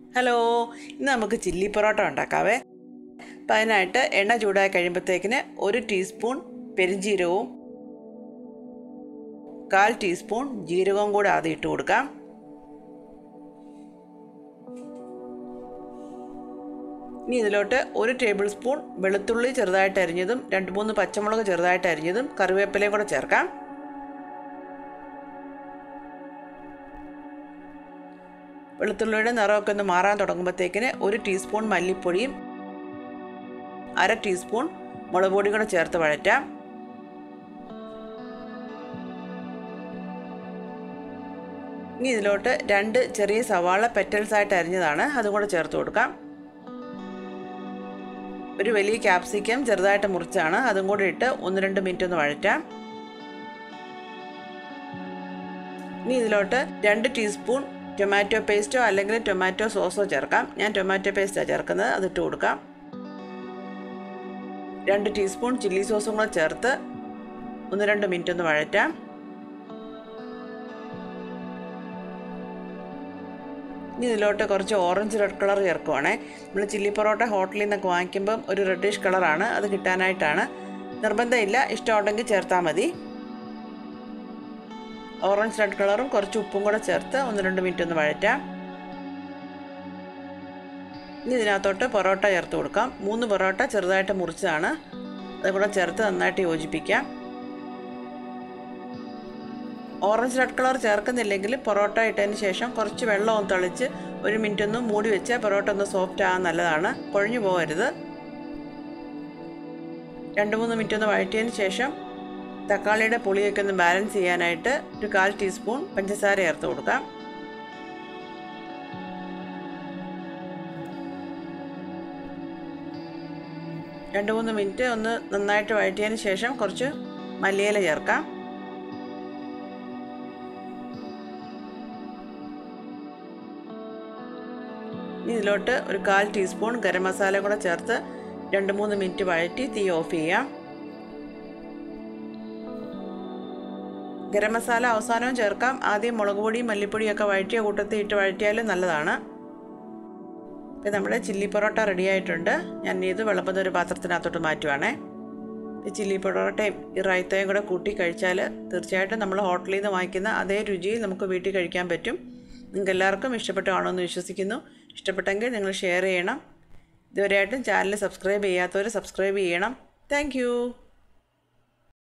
hello ഇന്ന് നമുക്ക് chilli parotta ഉണ്ടാക്കാവേ അപ്പം അതിനായിട്ട് എണ്ണ ചൂടായി കഴിയുമ്പോഴത്തേക്കിന് ഒരു ടീസ്പൂൺ പെരിഞ്ജീരകവും കാൽ ടീസ്പൂൺ ജീരകവും കൂടെ ആദ്യം ഇട്ട് കൊടുക്കാം ഇനി ഇതിലോട്ട് ഒരു ടേബിൾ സ്പൂൺ വെളുത്തുള്ളി ചെറുതായിട്ട് അരിഞ്ഞതും രണ്ട് മൂന്ന് പച്ചമുളക് ചെറുതായിട്ട് അരിഞ്ഞതും കറിവേപ്പിലയും കൂടെ ചേർക്കാം വെളുത്തുള്ളിയുടെ നിറമൊക്കെ ഒന്ന് മാറാൻ തുടങ്ങുമ്പോഴത്തേക്കിന് ഒരു ടീസ്പൂൺ മല്ലിപ്പൊടിയും അര ടീസ്പൂൺ മുളക് പൊടിയും കൂടെ ചേർത്ത് വഴറ്റാം ഇനി ഇതിലോട്ട് രണ്ട് ചെറിയ സവാള പെറ്റൽസ് ആയിട്ട് അരിഞ്ഞതാണ് അതും കൂടെ ചേർത്ത് കൊടുക്കാം ഒരു വലിയ ക്യാപ്സിക്കം ചെറുതായിട്ട് മുറിച്ചാണ് അതും കൂടെ ഇട്ട് ഒന്ന് രണ്ട് മിനിറ്റ് ഒന്ന് വഴറ്റാം ഇനി ഇതിലോട്ട് രണ്ട് ടീസ്പൂൺ ടൊമാറ്റോ പേസ്റ്റോ അല്ലെങ്കിൽ ടൊമാറ്റോ സോസോ ചേർക്കാം ഞാൻ ടൊമാറ്റോ പേസ്റ്റാണ് ചേർക്കുന്നത് അതിട്ട് കൊടുക്കാം രണ്ട് ടീസ്പൂൺ ചില്ലി സോസും കൂടെ ചേർത്ത് ഒന്ന് രണ്ട് മിനിറ്റ് ഒന്ന് വഴറ്റാം ഇനി ഇതിലോട്ട് കുറച്ച് ഓറഞ്ച് റെഡ് കളർ ചേർക്കുവാണേ നമ്മൾ ചില്ലി പൊറോട്ട ഹോട്ടലിൽ നിന്നൊക്കെ വാങ്ങിക്കുമ്പം ഒരു റെഡിഷ് കളറാണ് അത് കിട്ടാനായിട്ടാണ് നിർബന്ധമില്ല ഇഷ്ടമുണ്ടെങ്കിൽ ചേർത്താൽ മതി ഓറഞ്ച് റെഡ് കളറും കുറച്ച് ഉപ്പും കൂടെ ചേർത്ത് ഒന്ന് രണ്ട് മിനിറ്റ് ഒന്ന് വഴറ്റാം ഇനി ഇതിനകത്തോട്ട് പൊറോട്ട ചേർത്ത് കൊടുക്കാം മൂന്ന് പൊറോട്ട ചെറുതായിട്ട് മുറിച്ചതാണ് അത് കൂടെ ചേർത്ത് നന്നായിട്ട് യോജിപ്പിക്കാം ഓറഞ്ച് റെഡ് കളർ ചേർക്കുന്നില്ലെങ്കിൽ പൊറോട്ട ഇട്ടതിന് ശേഷം കുറച്ച് വെള്ളം ഒന്ന് തളിച്ച് ഒരു മിനിറ്റ് ഒന്ന് മൂടി വെച്ചാൽ പൊറോട്ട ഒന്ന് സോഫ്റ്റ് ആകാൻ നല്ലതാണ് കുഴഞ്ഞു പോകരുത് രണ്ട് മൂന്ന് മിനിറ്റ് ഒന്ന് വഴറ്റിയതിന് ശേഷം തക്കാളിയുടെ പുളിയൊക്കെ ഒന്ന് ബാലൻസ് ചെയ്യാനായിട്ട് ഒരു കാൽ ടീസ്പൂൺ പഞ്ചസാര ചേർത്ത് കൊടുക്കാം രണ്ട് മൂന്ന് മിനിറ്റ് ഒന്ന് നന്നായിട്ട് വഴറ്റിയതിന് ശേഷം കുറച്ച് മല്ലിയില ചേർക്കാം ഇനി ഇതിലോട്ട് ഒരു കാൽ ടീസ്പൂൺ ഗരം മസാല കൂടെ ചേർത്ത് രണ്ട് മൂന്ന് മിനിറ്റ് വഴറ്റി തീ ഓഫ് ചെയ്യാം ഗരം മസാല അവസാനവും ചേർക്കാം ആദ്യം മുളക് പൊടിയും മല്ലിപ്പൊടിയും ഒക്കെ വഴറ്റിയ കൂട്ടത്തിൽ ഇട്ട് വഴറ്റിയാലും നല്ലതാണ് ഇപ്പം നമ്മുടെ ചില്ലി പൊറോട്ട റെഡി ആയിട്ടുണ്ട് ഞാൻ ഇത് വിളമ്പുന്ന ഒരു പാത്രത്തിനകത്തോട്ട് മാറ്റുവാണേ ഈ ചില്ലി പൊറോട്ടയും ഈ റൈത്തയും കൂടെ കൂട്ടി കഴിച്ചാൽ തീർച്ചയായിട്ടും നമ്മൾ ഹോട്ടലിൽ നിന്ന് വാങ്ങിക്കുന്ന അതേ രുചിയിൽ നമുക്ക് വീട്ടിൽ കഴിക്കാൻ പറ്റും നിങ്ങൾക്ക് എല്ലാവർക്കും ഇഷ്ടപ്പെട്ട് കാണുമെന്ന് വിശ്വസിക്കുന്നു ഇഷ്ടപ്പെട്ടെങ്കിൽ നിങ്ങൾ ഷെയർ ചെയ്യണം ഇതുവരെയായിട്ടും ചാനൽ സബ്സ്ക്രൈബ് ചെയ്യാത്തവർ സബ്സ്ക്രൈബ് ചെയ്യണം താങ്ക്